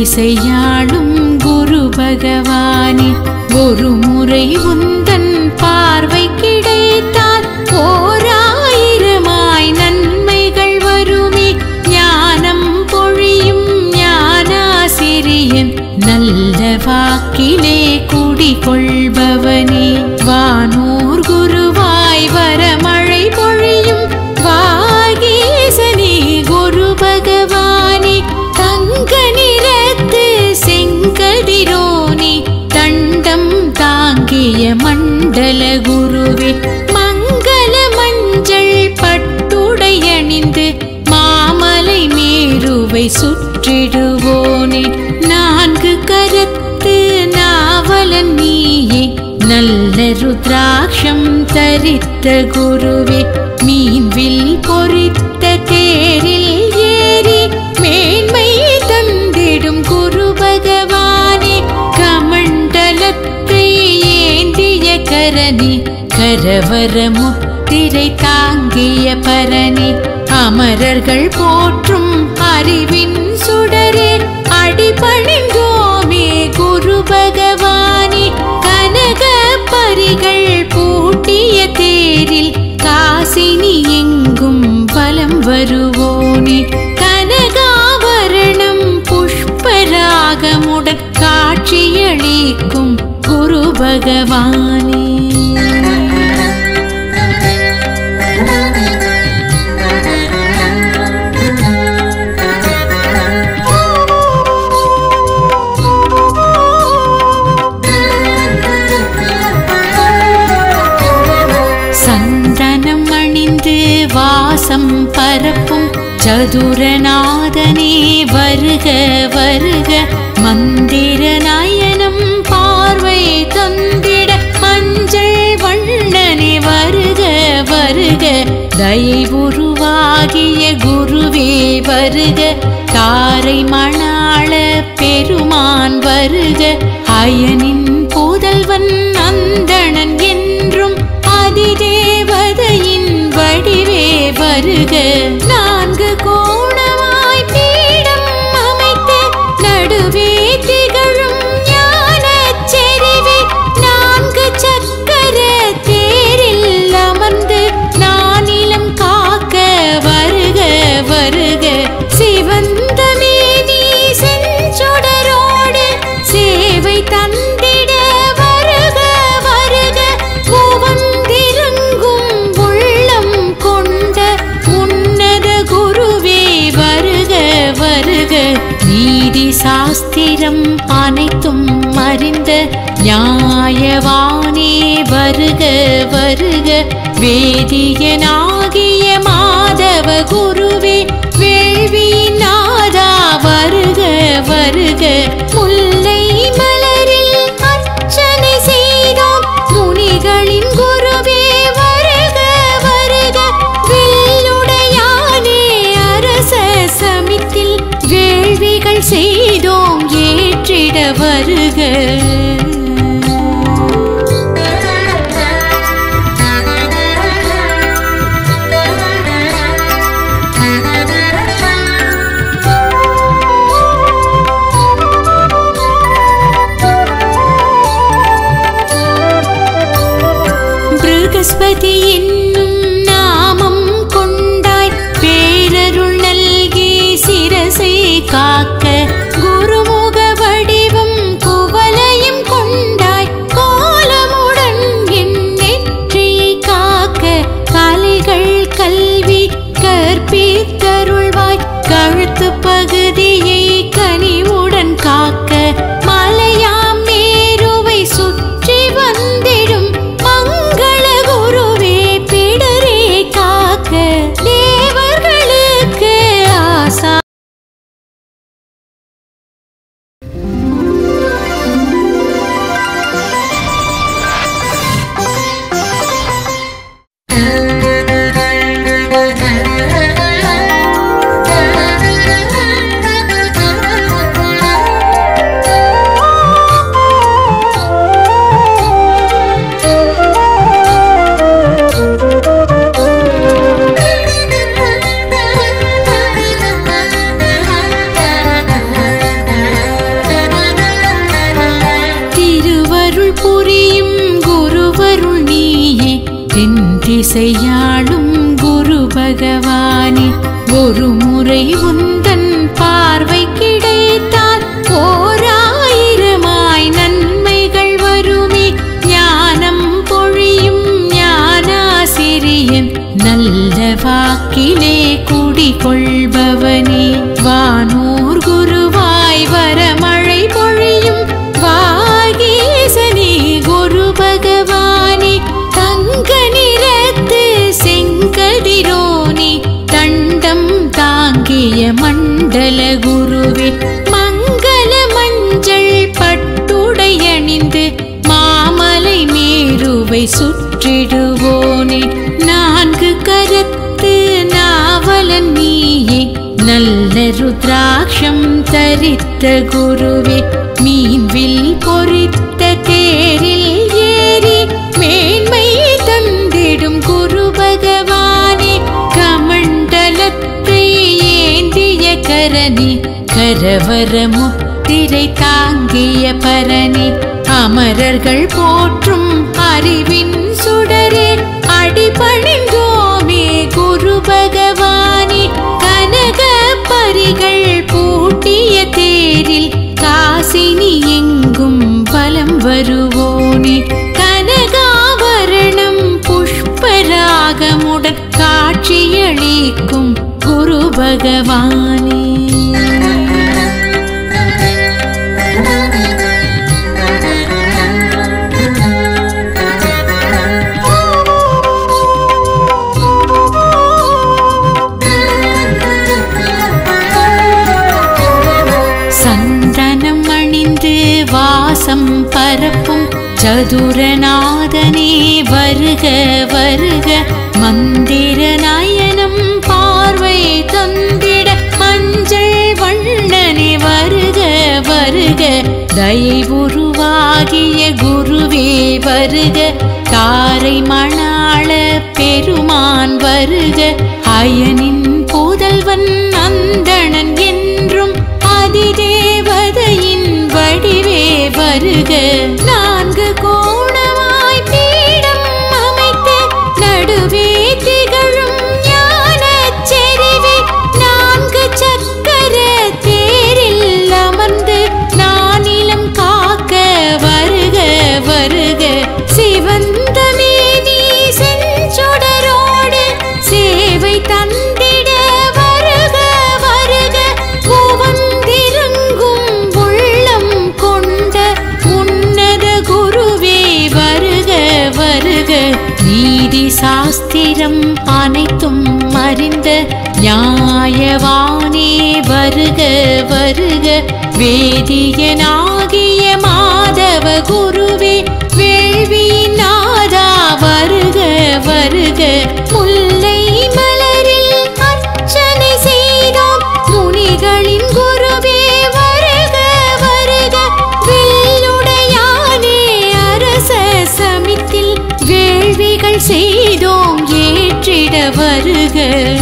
திசையாளும் குரு பகவானே ஒரு முறை உந்தன் பார்வை கிடைத்தால் ஓராயிரமாய் நன்மைகள் வருமே ஞானம் பொழியும் ஞானாசிரியன் நல்ல வாக்கிலே குடிகொள்பவனே வானூர் குருவாய் வரமழை பொழியும் வாகீசனே குரு பகவானே தங்க நிறத்து செங்கதிரோனே தண்டம் தாங்கிய மண்டல குருவே மங்கள மஞ்சள் பட்டுடையணிந்து மாமலை மேருவை சுற்றிடுவோனே நான்கு கரத்து நாவலன் நீயே நல்ல ருத்ராட்சம் தரித்த குருவே மீன்வில் பொறித்த தேரில் ஏறி மேன்மை தந்திடும் குரு பகவானே கமண்டலத்தை ஏந்திய கரணி கரவர முத்திரை தாங்கிய பரணி அமரர்கள் போற்றும் அறிவின் சுடரே அடிபணிந்தோமே குரு பகவானே கனக பரிகள் பூட்டிய தேரில் காசினி எங்கும் வலம் வருவோனே கனகாபரணம் புஷ்பராகமுடன் காட்சியளிக்கும் குரு பகவானே சந்தனம் அணிந்து வாசம் பரப்பும் சதுரநாதனே வருக வருக மந்திர நயனம் பார்வை தந்திட மஞ்சள் வண்ணனே வருக வருக தயவுருவாகிய குருவே வருக தாரை மணாள பெருமான் வருக அயனின் புதல்வன் அந்தணன் என்றும் அதிதேவதையின் வடிவே வருக நான்கு கோணமாய் பீடம் அமைத்து நடுவே திகழும் ஞானச் செறிவே நான்கு சக்கர தேரில் அமர்ந்து நானிலம் காக்க வருக வருக சிவந்த மேனி செஞ்சுடரோடு சேவை தந்திட வருக வருக உவந்திருங்கும் உள்ளம் கொண்ட உன்னத குருவே வருக வருக நீதி சாஸ்திரம் அனைத்தும் அறிந்த நியாயவானே வருக வருக வேதியனாகிய மாதவ குருவே வேள்வி நாதா வருக வருக முல்லை மலரில் அர்ச்சனை செய்தோம் முனிகளின் குருவே வருக வருக வில்லுடையானே அரச சமித்தில் வேள்விகள் செய்தோம் ஏற்றிட வருக பிருகஸ்பதி என்னும் நாமம் கொண்டாய் பேரருள் நல்கி சிரசை காக்க குருமுக வடிவம் குவலையும் கொண்டாய் கோலமுடன் என் நெற்றியை காக்க கலைகள் கல்வி கற்பித்தருள்வாய் கழுத்து பகுதியை கனிவுடன் காக்க மலையாம் மேருவை சுற்றி வந்திடும் மங்கள குருவே பிடரே காக்க தேவர்களுக்கு ஆசா திசையாளும் குரு பகவானே ஒரு முறை உந்தன் பார்வை கிடைத்தால் ஓராயிரமாய் நன்மைகள் வருமே ஞானம் பொழியும் ஞானாசிரியன் நல்ல வாக்கிலே குடிகொள்பவனே வானூர் குருவாய் வரமழை பொழியும் வாகீசனே குரு பகவானே தங்க நிறத்து செங்கதிரோனே தண்டம் தாங்கிய மண்டல குருவே மங்கள மஞ்சள் பட்டுடையணிந்து மாமலை மேருவை சுற்றிடுவோனே நான்கு கரத்து நாவலன் நீயே நல்ல ருத்ராட்சம் தரித்த குருவே மீன்வில் பொறித்த தேரில் ஏறி மேன்மை தந்திடும் குரு பகவானே கமண்டலத்தை ஏந்திய கரணி கரவர முத்திரை தாங்கிய பரணி அமரர்கள் போற்றும் அறிவின் சுடரே அடிபணிந்தோமே குரு பகவானே கனக பரிகள் பூட்டிய தேரில் காசினி எங்கும் பலம் வருவோனே கனகாவரணம் புஷ்பராகமுடன் காட்சியளிக்கும் குரு பகவானே சந்தனம் அணிந்து வாசம் பரப்பும் சதுரநாதனே வருக வருக மந்திர நயனம் பார்வை தந்திட மஞ்சள் வண்ணனே வருக வருக தயவுருவாகிய குருவே வருக தாரை மணாள பெருமான் வருக அயனின் புதல்வன் அந்தணன் என்றும் அதிதேவதையின் வடிவே வருக நான்கு கோணமாய் பீடம் அமைத்து நடுவே திகழும் ஞானச் செறிவே நான்கு சக்கர தேரில் அமர்ந்து நானிலம் காக்க வருக வருக சிவந்தமே நீ செஞ்சுடரோடு சேவை தந்திட வருக வருக உவந்திருங்கும் உள்ளம் கொண்ட உன்னத குருவே வருக வருக நீதி சாஸ்திரம் அனைத்தும் அறிந்த நியாயவானே வருக வருக வேதியனாகிய மாதவ குருவே வேள்வி நாதா வருக வருக முல்லை மலரில் அர்ச்சனை செய்தோம் முனிகளின் குருவே வருக வருக வில்லுடையானே அரச சமித்தில் வேள்விகள் செய்தோம் ஏற்றிட வருக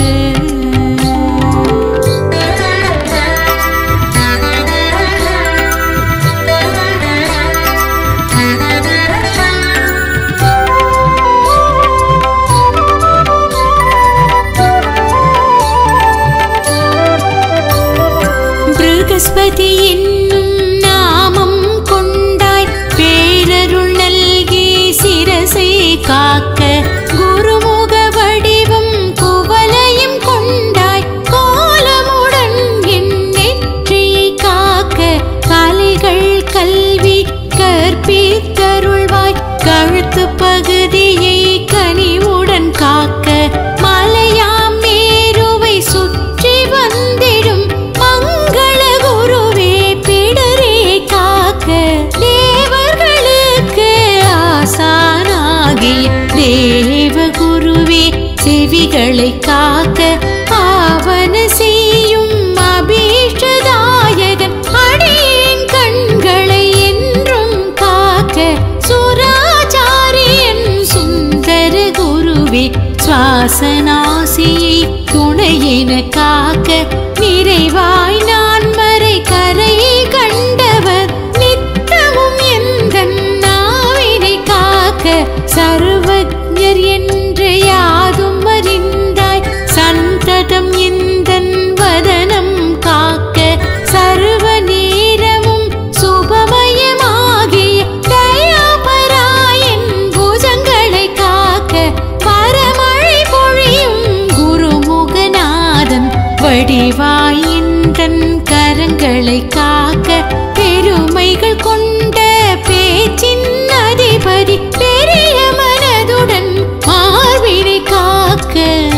பிருகஸ்பதி என்னும் நாமம் கொண்டாய் பேரருள் நல்கி சிரசை காக்க குருமுக வடிவம் குவலையும் கொண்டாய் கோலமுடன் என் நெற்றியை காக்க கலைகள் கல்வி கற்பித்தருள்வாய் கழுத்து பகுதியை கனிவுடன் காக்க மலையாம் மேருவை சுற்றி வந்திடும் மங்கள குருவே பிடரே காக்க தேவர்களுக்கு ஆசானாகி தேவ குருவே செவிகளை காக்க ஆவன செய்யும் அபீஷ்டதாயகன் அடியேன் கண்களை என்றும் காக்க சுராச்சாரியன் சுந்தர குருவே சுவாசனாசியை துணையென காக்க நிறைவாய் நான் மறை கரை கண்டவர் நித்தமும் எந்த நாவினை காக்க சர்வ சர்வஜர் என்று யாதும் அறிந்தாய் சந்ததம் எந்தன் வதனம் காக்க சர்வ நேரமும் சுபமயமாகிய தயாபராயன் புஜங்களை காக்க பரமழை பொழியும் குருமுகநாதன் வடிவாயின்றன் கரங்களை காக்க பெருமைகள் கொண்ட பேச்சின் அதிபதி பெரிய மனதுடன் மார்பினை காக்க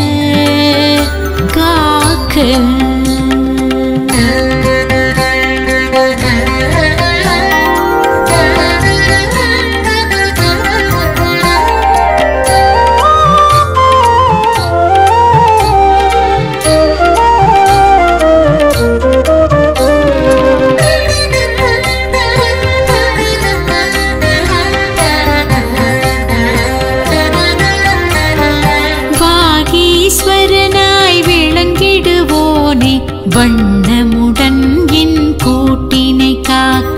வாகீஸ்வரனாய் விளங்கிடுவோனே வண்ணமுடன் என் கூட்டினை காக்க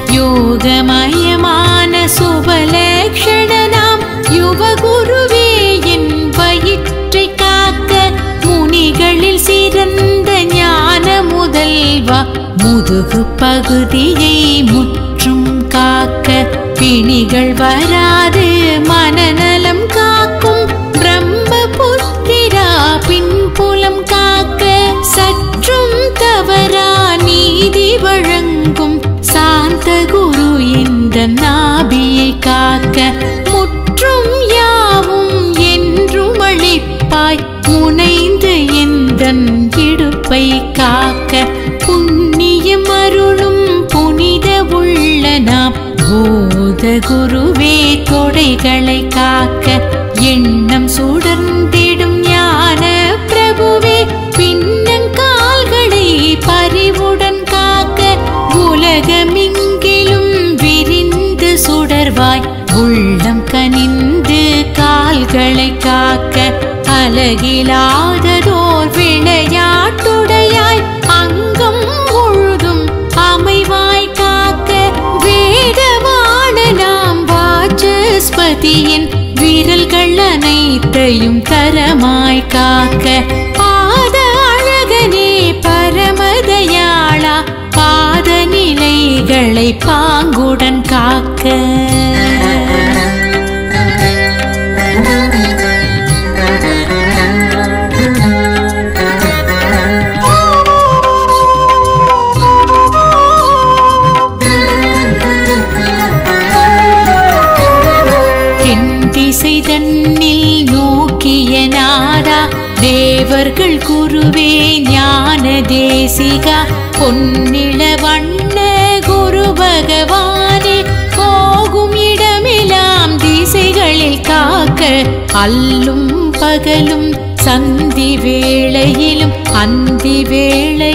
யோகமயமான சுபலக்ஷணனாம் யுவகுருவே என் வயிற்றை காக்க முனிகளில் சிறந்த ஞான முதல்வா முதுகு பகுதியை முற்றும் காக்க பிணிகள் வராது மனநலம் காக்கும் பிரம்மபுத்திரா பின்புலம் காக்க சற்றும் தவறா நீதி வழங்கும் சாந்த குரு இந்த நாபியை காக்க முற்றும் யாவும் என்றும் அளிப்பாய் முனைந்து எந்தன் இடுப்பை காக்க புண்ணியம் அருளும் புனித உள்ள நாம் போத குருவே தொடைகளை காக்க எண்ணம் சுடர்ந்திடும் ஞான பிரபுவே பின்னங்கால்களை பறிவுடன் காக்க உலகமெங்கிலும் விரிந்து சுடர்வாய் உள்ளம் கனிந்து கால்களை காக்க அழகிலாததோர் விளையாட்டுடையாய் அங்கம் முழுதும் அமைவாய் காக்க வேதமான நாம் வாச்சஸ்பதியின் விரல்கள் அனைத்தையும் தரமாய் காக்க பாத அழகனே பரமதயாளா பாத நிலைகளை பாங்குடன் காக்க தென் திசை தன்னில் நோக்கிய நாடா தேவர்கள் குருவே ஞான தேசிகா பொன்னிள வண்ண குரு பகவானே போகும் இடமெல்லாம் திசைகளில் காக்க அல்லும் பகலும் சந்தி வேளையிலும் அந்தி வேளை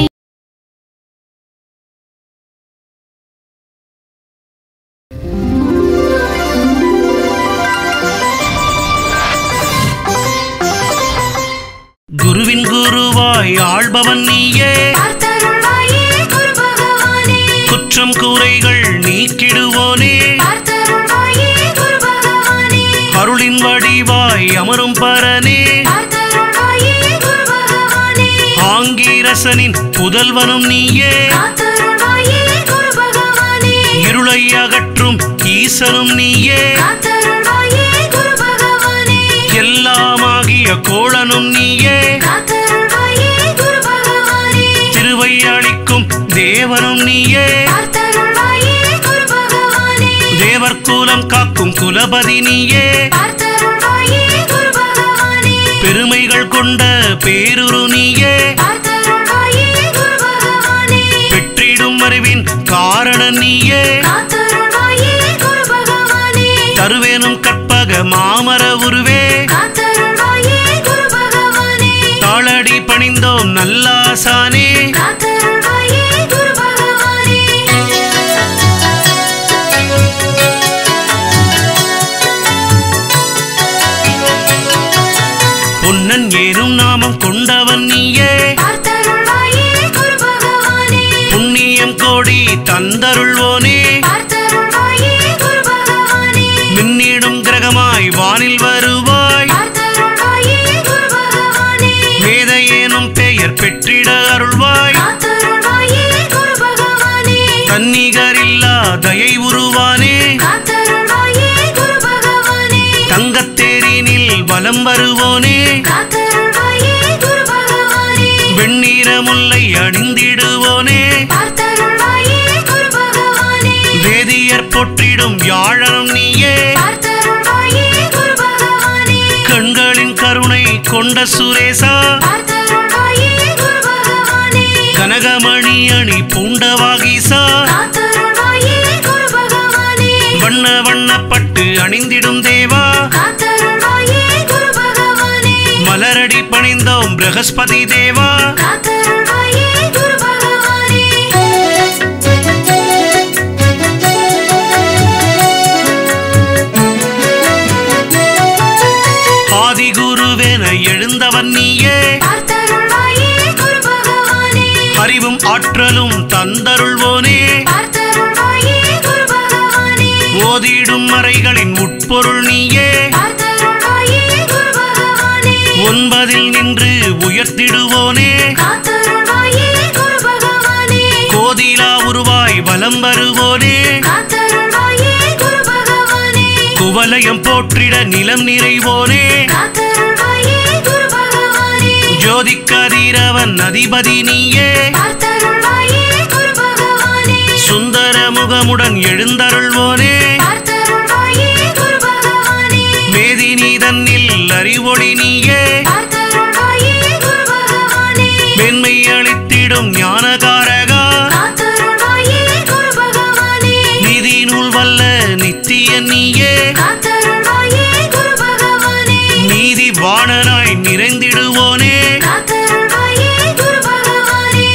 குருவின் குருவாய் ஆள்பவன் நீயே பார்த்தருள்வாயே குரு பகவானே குற்றம் குறைகள் நீக்கிடுவோனே பார்த்தருள்வாயே குரு பகவானே அருளின் வடிவாய் அமரும் பரனே பார்த்தருள்வாயே குரு பகவானே ஆங்கீரசனின் புதல்வனும் நீயே காத்தருள்வாயே குரு பகவானே இருளை அகற்றும் ஈசனும் நீயே காத்தருள்வாயே குரு பகவானே எல்லாமாகிய கோளனும் நீயே காத்தருள்வாயே குரு பகவானே திருவை அளிக்கும் தேவனும் நீயே பார்த்தருள்வாயே குரு பகவானே தேவர்குலம் காக்கும் குலபதி நீயே பார்த்தருள்வாயே குரு பகவானே பெருமைகள் கொண்ட பேருரு நீயே பார்த்தருள்வாயே குரு பகவானே பெற்றிடும் அறிவின் காரண நீயே காத்தருள்வாயே குரு பகவானே தருவேனும் கற்பக மாமர உருவே காத்தருள்வாயே குரு பகவானே தாளடி பணிந்தோம் நல்லாசானே காத்தருள்வாயே குரு பகவானே பொன்னன் ஏனும் நாமம் கொண்டவன் நீயே பார்த்தருள்வாயே குரு பகவானே புண்ணியம் கோடி தந்தருள்வோனே பார்த்தருள்வாயே குரு பகவானே மின்னிடும் கிரகமாய் ரூபமாய் வானில் வருவாய் பார்த்தருள்வாயே குரு பகவானே மேதையேனும் பெயர் பெற்றிட அருள்வாய் காத்தருள்வாயே குரு பகவானே தன்னிகரில்லா தயை உருவானே காத்தருள்வாயே குரு பகவானே தங்கத்தேரினில் வலம் வருவோனே காத்தருள்வாயே குரு பகவானே வெண்ணீர முல்லை அணிந்திடுவோனே பார்த்தருள்வாயே குரு பகவானே வேதியர் போற்றிடும் யாழனும் நீயே பார்த்தருள்வாயே குரு பகவானே கண்களின் கருணை கொண்ட சுரேசா பார்த்தருள்வாயே குரு பகவானே கனகமணி அணி பூண்டவாகீசா காத்தருள்வாயே குரு பகவானே வண்ண வண்ணப்பட்டு அணிந்திடும் தேவா காத்தருள்வாயே குரு பகவானே மலரடி பணிந்தோம் பிரகஸ்பதி தேவா காத்தருள்வாயே குரு பகவானே ஆதிகுருவென எழுந்தவன் நீயே பார்த்தருள்வாயே குரு பகவானே அறிவும் ஆற்றலும் தந்தருள்வோனே பார்த்தருள்வாயே குரு பகவானே ஓதிடும் மறைகளின் உட்பொருள் நீயே பார்த்தருள்வாயே குரு பகவானே ஒன்பதில் நின்று உயர்த்திடுவோனே காத்தருள்வாயே குரு பகவானே கோதிலா உருவாய் வலம் வருவோனே காத்தருள்வாயே குரு பகவானே குவலயம் போற்றிட நிலம் நிறைவோனே காத்தருள்வாயே குரு பகவானே ஜோதிக்கதிரவன் அதிபதி நீயே பார்த்தருள்வாயே குரு பகவானே சுந்தர முகமுடன் எழுந்தருள்வோனே பார்த்தருள்வாயே குரு பகவானே மேதினி தன்னில் அறிவொளி நீயே பார்த்தருள்வாயே குரு பகவானே மென்மை அளித்திடும் ஞானகாரகா காத்தருள்வாயே குரு பகவானே நிதி நூல் வல்ல நித்திய நீயே காத்தருள்வாயே குரு பகவானே நீதி வாணனாய் நிறைந்திடுவோனே காத்தருள்வாயே குரு பகவானே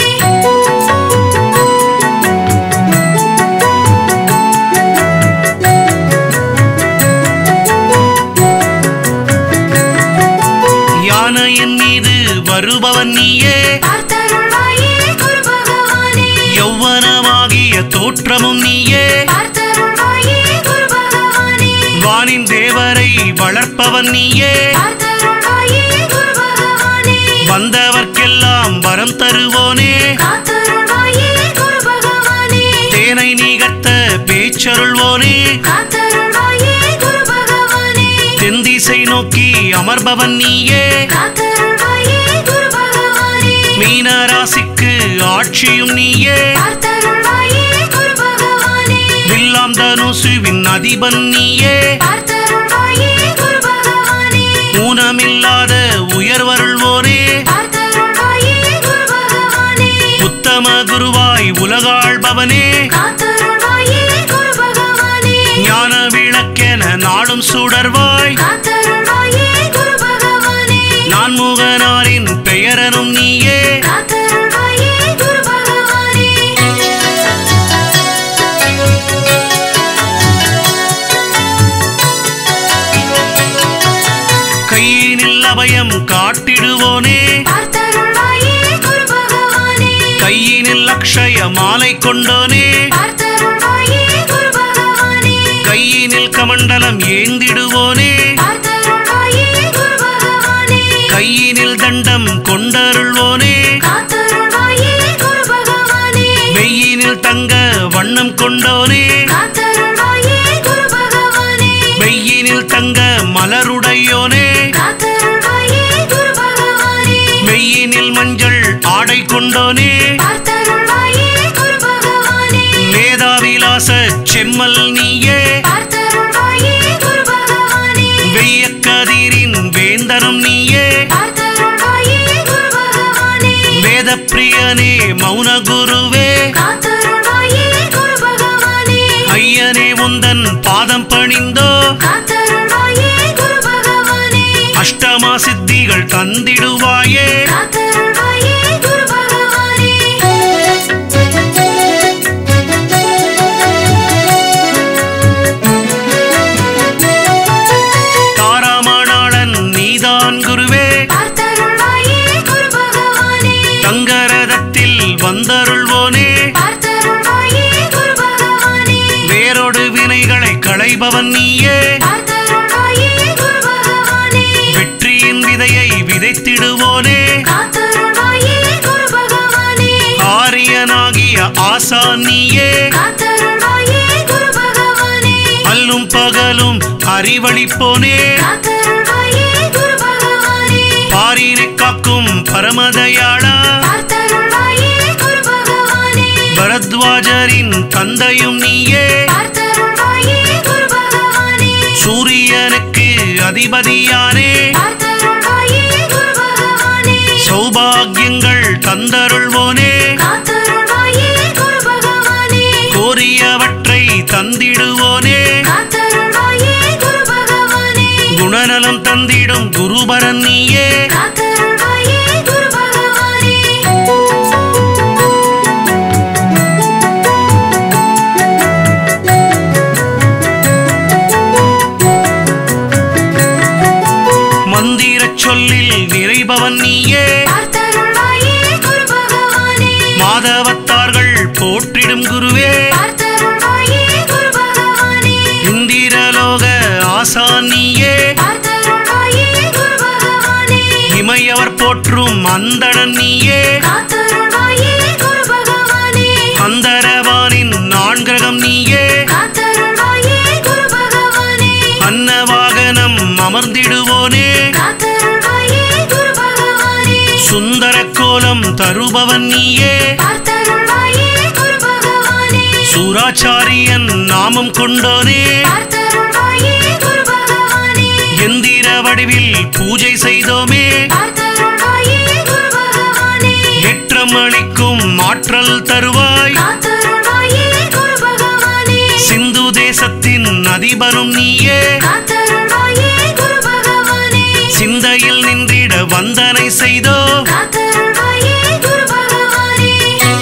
யானையின் மீது வருபவன் நீயே பார்த்தருள்வாயே குரு பகவானே யௌவனமாகிய தோற்றமும் நீயே பார்த்தருள்வாயே குரு பகவானே வானின் தேவரை வளர்ப்பவன் நீயே பார்த்தருள்வாயே குரு பகவானே வந்தவர்க்கெல்லாம் வரம் தருவோனே காத்தருள்வாயே குரு பகவானே தேனை நீகத்த பேச்சருள்வோனே காத்தருள்வாயே குரு பகவானே தென்திசை நோக்கி அமர்பவன் நீயே காத்தருள்வாயே குரு பகவானே மீனராசிக்கு ஆட்சியும் நீயே பார்த்தருள்வாயே குரு பகவானே வில்லாம் தனுசுவின் அதிபன் நீயே பார்த்தருள்வாயே குரு பகவானே ஊனமில்லாத உயர்வருள்வோனே பார்த்தருள்வாயே குரு பகவானே உத்தம குருவாய் உலகாள்பவனே காத்தருள்வாயே குரு பகவானே ஞான விளக்கென நாடும் சுடர்வாய் காத்தருள்வாயே குரு பகவானே நான்முகனாரின் பெயரனும் நீயே காத்தருள்வாயே குரு பகவானே கையினில் அபயம் காட்டிடுவோனே பார்த்தருள்வாயே குரு பகவானே கையினில் அக்ஷய மாலை கொண்டோனே பார்த்தருள்வாயே குரு பகவானே கையினில் கமண்டலம் ஏந்திடுவோனே பார்த்தருள்வாயே குரு பகவானே கையினில் தண்டம் கொண்டருள்வோனே காத்தருள்வாயே குரு பகவானே மெய்யினில் தங்க வண்ணம் கொண்டோனே காத்தருள்வாயே குரு பகவானே மெய்யினில் தங்க மலருடையோனே காத்தருள்வாயே குரு பகவானே மெய்யினில் மஞ்சள் ஆடை கொண்டோனே பார்த்தருள்வாயே குரு பகவானே மேதாவிலாச செம்மல் நீயே பார்த்தருள்வாயே குரு பகவானே வெய்யக்கதிரின் வேந்தனும் நீயே பார்த்தருள்வாயே குரு பகவானே வேத பிரியனே மௌன குருவே காத்தருள்வாயே குரு பகவானே ஐயனே உந்தன் பாதம் பணிந்தோ காத்தருள்வாயே குரு பகவானே அஷ்டமா சித்திகள் தந்திடுவாயே காத்தருள்வாயே குரு பகவானே தாராமணாளன் நீதான் குருவே பார்த்தருள்வாயே குரு பகவானே தங்கரதத்தில் வந்தருள்வோனே பார்த்தருள்வாயே குரு பகவானே வேரோடு வினைகளை களைபவன் நீயே பார்த்தருள்வாயே ஆசா நீயே காத்தருள்வாயே குரு பகவானே அல்லும் பகலும் அறிவழிப்போனே காத்தருள்வாயே குரு பகவானே பாரினை காக்கும் பரமதயாளா பார்த்தருள்வாயே குரு பகவானே பரத்வாஜரின் தந்தையும் நீயே பார்த்தருள்வாயே குரு பகவானே சூரியனுக்கு அதிபதியானே பார்த்தருள்வாயே குரு பகவானே சௌபாகியங்கள் தந்தருள்வோனே காத்தருள்வாயே குரு பகவானே கோரியவற்றை தந்திடுவோனே காத்தருள்வாயே குரு பகவானே குணநலம் தந்திடும் குருபரன் நீயே காத்தருள்வாயே குரு பகவானே மந்திரச் சொல்லில் நிறைபவன் நீயே பார்த்தருள்வாயே குரு பகவானே மாதவத்தார்கள் போற்றிடும் குருவே பார்த்தருள்வாயே குரு பகவானே இந்திரலோக ஆசான் நீயே பார்த்தருள்வாயே குரு பகவானே இமையவர் போற்றும் அந்தணன் நீயே காத்தருள்வாயே குரு பகவானே அந்தரவானின் நான்கிரகம் நீயே காத்தருள்வாயே குரு பகவானே அன்னவாகனம் அமர்ந்திடுவோனே காத்தருள்வாயே குரு பகவானே சுந்தர கோலம் தருபவன் நீயே பார்த்தருள்வாயே குரு பகவானே சூராச்சாரியன் நாமம் கொண்டோனே பார்த்தருள்வாயே குரு பகவானே எந்திர வடிவில் பூஜை செய்தோமே பார்த்தருள்வாயே குரு பகவானே ஏற்றம் அளிக்கும் ஆற்றல் தருவாய் காத்தருள்வாயே குரு பகவானே சிந்து தேசத்தின் அதிபரும் நீயே காத்தருள்வாயே குரு பகவானே சிந்தையில் நின்றிட வந்தனை செய்தோ காத்தருள்வாயே குரு பகவானே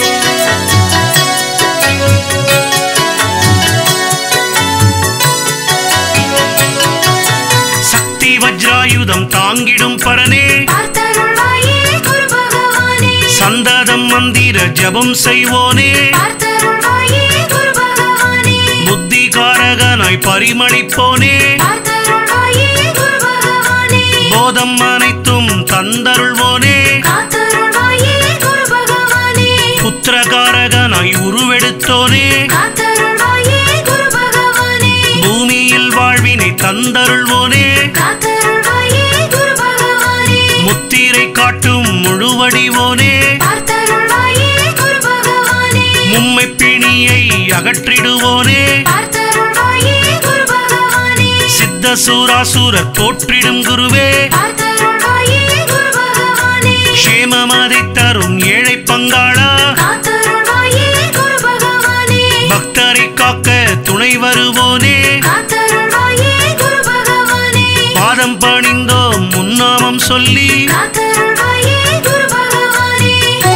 சக்தி வஜ்ராயுதம் தாங்கிடும் பரனே பார்த்தருள்வாயே குரு பகவானே சந்ததம் மந்திர ஜபம் செய்வோனே பார்த்தருள்வாயே குரு பகவானே புத்தி காரகனாய் பரிமளிப்போனே பார்த்தருள்வாயே குரு பகவானே போதம் அனைத்தும் தந்தருள்வோனே காத்தருள்வாயே குரு பகவானே புத்திரகாரகனாய் உருவெடுத்தோனே காத்தருள்வாயே குரு பகவானே பூமியில் வாழ்வினை தந்தருள்வோனே காத்தருள்வாயே குரு பகவானே முத்திரை காட்டும் முழுவடிவோனே பார்த்தருள்வாயே குரு பகவானே மும்மை பிணியை அகற்றிடுவோனே பார்த்தருள்வாயே குரு பகவானே சித்த சூராசூரர் போற்றிடும் குருவே பார்த்தருள்வாயே குரு பகவானே க்ஷேமமதை தரும் ஏழை பங்காளா காத்தருள்வாயே குரு பகவானே பக்தரை காக்க துணை வருவோனே காத்தருள்வாயே குரு பகவானே பாதம் பணிந்தோம் முன்னாமம் சொல்லி காத்தருள்வாயே குரு பகவானே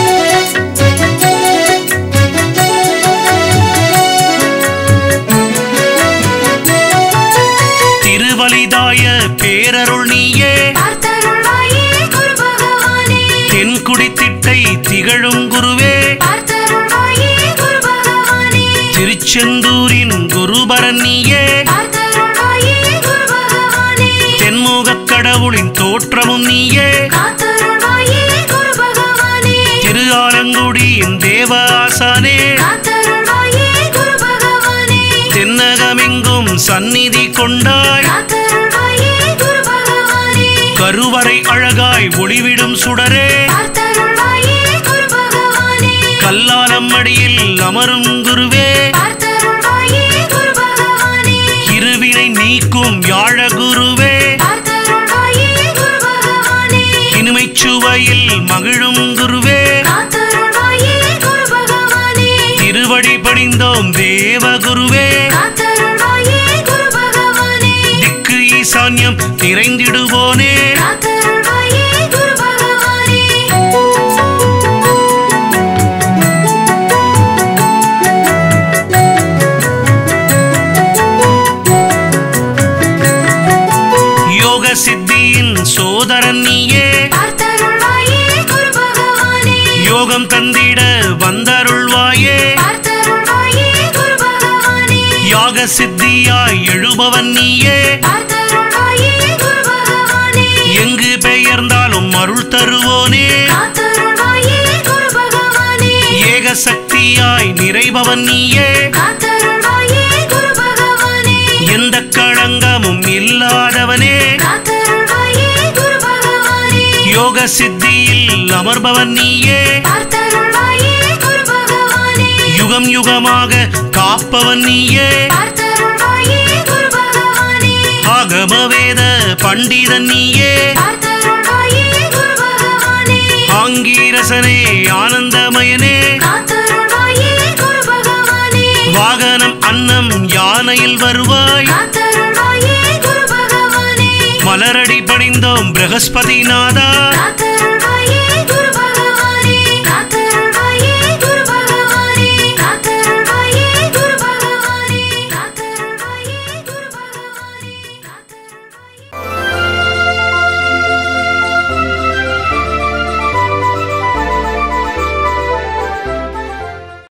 திருவலிதாய பேரருள் நீயே பார்த்தருள்வாயே குரு பகவானே தென்குடி திட்டை திகழும் குருவே பார்த்தருள்வாயே குரு பகவானே திருச்செந்தூரின் குருபரன் நீயே பார்த்தருள்வாயே குரு பகவானே தென்முகக் கடவுளின் தோற்றமும் நீயே காத்தருள்வாயே குரு பகவானே திரு ஆலங்குடியின் தேவ ஆசானே காத்தருள்வாயே குரு பகவானே தென்னகமெங்கும் சந்நிதி கொண்டாய் காத்தருள்வாயே குரு பகவானே கருவறை அழகாய் ஒளிவிடும் சுடரே பார்த்தருள்வாயே குரு பகவானே கல்லாலம் அடியில் அமரும் குருவே பார்த்தருள்வாயே குரு பகவானே இருவினை நீக்கும் யாழ குருவே பார்த்தருள்வாயே குரு பகவானே இனிமைச் சுவையில் மகிழும் குருவே காத்தருள்வாயே குரு பகவானே திருவடி பணிந்தோம் தேவ குருவே காத்தருள்வாயே குரு பகவானே திக்கு ஈசான்யம் நிறைந்திடுவோனே காத்தருள்வாயே குரு பகவானே யோக சித்தியின் சோதரன் நீயே பார்த்தருள்வாயே குரு பகவானே யோகம் தந்திட வந்தருள்வாயே பார்த்தருள்வாயே குரு பகவானே யாக சித்தியாய் எழுபவன் நீயே பார்த்தருள்வாயே குரு பகவானே எங்கு பெயர்ந்தாலும் அருள் தருவோனே காத்தருள்வாயே குரு பகவானே ஏக சக்தி சித்தியாய் நிறைபவன் நீயே காத்தருள்வாயே குரு பகவானே எந்த களங்கமும் இல்லாதவனே காத்தருள்வாயே குரு பகவானே யோக சித்தியில் அமர்பவன் நீயே பார்த்தருள்வாயே குரு பகவானே யுகம் யுகமாக காப்பவன் நீயே பார்த்தருள்வாயே குரு பகவானே ஆகம வேத பண்டிதன் நீயே பார்த்தருள்வாயே குரு பகவானே ஆங்கீரசனே ஆனந்தமயனே காத்தருள்வாயே குரு பகவானே வாகனம் அன்னம் யானையில் வருவாய் காத்தருள்வாயே குரு பகவானே மலரடி பணிந்தோம் பிரகஸ்பதி நாதா காத்தருள்வாயே